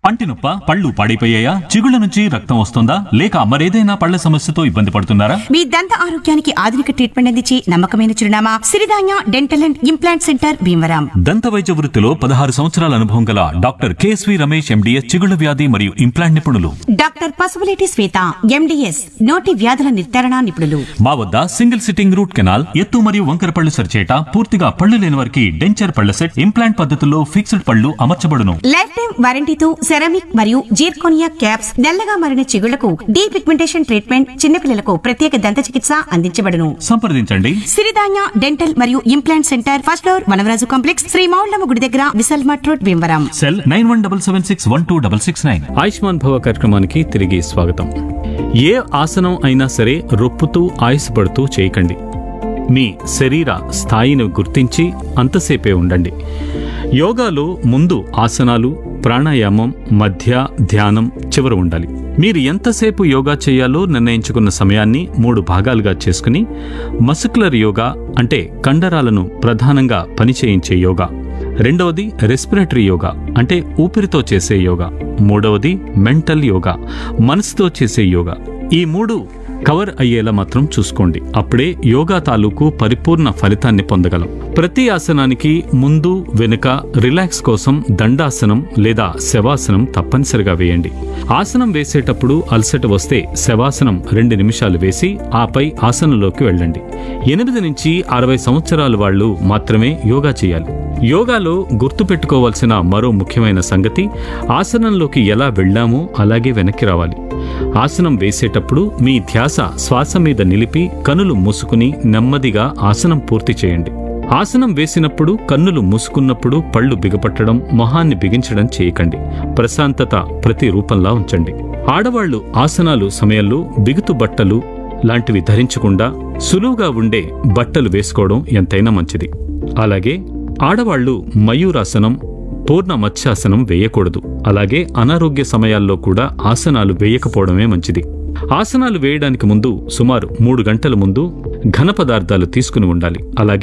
పంటి నొప్ప పళ్ళు పాడైపోయాయా చిగుళ్ళ నుంచి రక్తం వస్తుందా లేక మరేదైనా పళ్ళ సమస్యతో ఇబ్బంది పడుతున్నారా మీ దంత ఆరోగ్యానికి ఆధునిక ట్రీట్మెంట్ అందించి నమ్మకమైన చిరునామా Siridhanya dental and implant centre Bhimavaram దంత వైద్య వృత్తిలో పదహారు సంవత్సరాల అనుభవం గల డాక్టర్ కేఎస్వి రమేష్ ఎండిఎస్ చిగుళ్ళ వ్యాధి మరియు ఇంప్లాంట్ నిపుణులు డాక్టర్ పసుపులేటి శ్వేత ఎండిఎస్ నోటి వ్యాధుల నిర్ధారణ నిపుణులు మా వద్ద సింగిల్ సిట్టింగ్ రూట్ కెనాల్ ఎత్తు మరియు వంకర పళ్ళు సరిచేట పూర్తిగా పళ్ళు లేని వారికి డెంచర్ పళ్ళ సెట్ ఇంప్లాంట్ పద్ధతుల్లో ఫిక్స్డ్ పళ్ళు అమర్చబడును లైఫ్ టైం వారంటీతో సెరామిక్ మరియు జీర్కోనియా క్యాప్స్ నల్లగా మారిన చిగుళ్లకు డీ పిగ్మెంటేషన్ ట్రీట్మెంట్ చిన్నపిల్లలకు ప్రత్యేక దంత చికిత్స అందించబడును సంప్రదించండి సిరిధాన్య డెంటల్ మరియు implant centre first floor Vanavaraju complex Shri Moullamma గుడి దగ్గర Vishal mart road Bhimavaram cell nine one double seven six one two double six nine ఆయుష్మాన్ భవ కార్యక్రమానికి తిరిగి స్వాగతం ఏ ఆసనం అయినా సరే రొప్పుతూ ఆయుసపడుతూ చేయకండి మీ శరీర స్థాయిని గుర్తించి అంతసేపే ఉండండి యోగాలో ముందు ఆసనాలు ప్రాణాయామం మధ్య ధ్యానం చివర ఉండాలి మీరు ఎంతసేపు యోగా చేయాలో నిర్ణయించుకున్న సమయాన్ని మూడు భాగాలుగా చేసుకుని మస్కులర్ యోగా అంటే కండరాలను ప్రధానంగా పనిచేయించే యోగా రెండవది రెస్పిరేటరీ యోగా అంటే ఊపిరితో చేసే యోగా మూడవది మెంటల్ యోగా మనసుతో చేసే యోగా ఈ మూడు కవర్ అయ్యేలా మాత్రం చూసుకోండి అప్పుడే యోగా తాలూకు పరిపూర్ణ ఫలితాన్ని పొందగలం ప్రతి ఆసనానికి ముందు వెనుక రిలాక్స్ కోసం దండాసనం లేదా శవాసనం తప్పనిసరిగా వేయండి ఆసనం వేసేటప్పుడు అలసట వస్తే శవాసనం రెండు నిమిషాలు వేసి ఆపై ఆసనంలోకి వెళ్ళండి ఎనిమిది నుంచి అరవై సంవత్సరాల వాళ్ళు మాత్రమే యోగా చేయాలి యోగాలో గుర్తుపెట్టుకోవాల్సిన మరో ముఖ్యమైన సంగతి ఆసనంలోకి ఎలా వెళ్ళామో అలాగే వెనక్కి రావాలి ఆసనం వేసేటప్పుడు మీ ధ్యాస శ్వాస మీద నిలిపి కనులు మూసుకుని నెమ్మదిగా ఆసనం పూర్తి చేయండి ఆసనం వేసినప్పుడు కన్నులు మూసుకున్నప్పుడు పళ్ళు బిగపట్టడం మొహాన్ని బిగించడం చేయకండి ప్రశాంతత ప్రతి రూపంలా ఉంచండి ఆడవాళ్లు ఆసనాలు సమయంలో బిగుతు బట్టలు లాంటివి ధరించకుండా సులువుగా ఉండే బట్టలు వేసుకోవడం ఎంతైనా మంచిది అలాగే ఆడవాళ్లు మయూరాసనం పూర్ణ మత్స్యాసనం వేయకూడదు అలాగే అనారోగ్య సమయాల్లో కూడా ఆసనాలు వేయకపోవడమే మంచిది ఆసనాలు వేయడానికి ముందు సుమారు మూడు గంటల ముందు ఘన పదార్థాలు తీసుకుని ఉండాలి అలాగే